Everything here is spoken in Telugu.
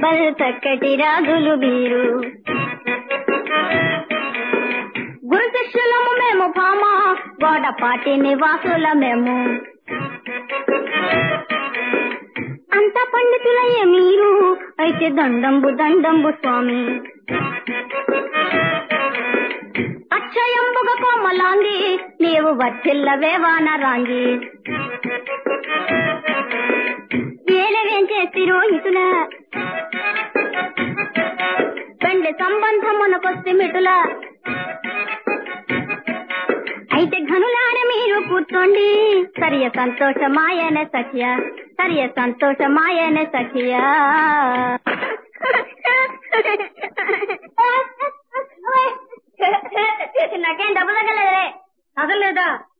బలు చక్కటి రాజులు మీరు గురు శిష్యులము మేము భామ గోడపాటి నివాసుల మేము అంత పండితులయ్యే మీరు అయితే దండంబు దండంబు స్వామి అక్షయంబుగ కోమలాంగి నీవు వర్తిల్లవే వానరాంగి ఏలవేం చేసి రోహితుల పెండ్లి సంబంధమునకొస్తే మిటుల అయితే ఘనులాడ మీరు కూర్చోండి సరియ సంతోషమాయన సఖ్య సరియ సంతోషమాయన సఖ్య నాకేం డబ్బు తగ్గలేదులే తగలేదా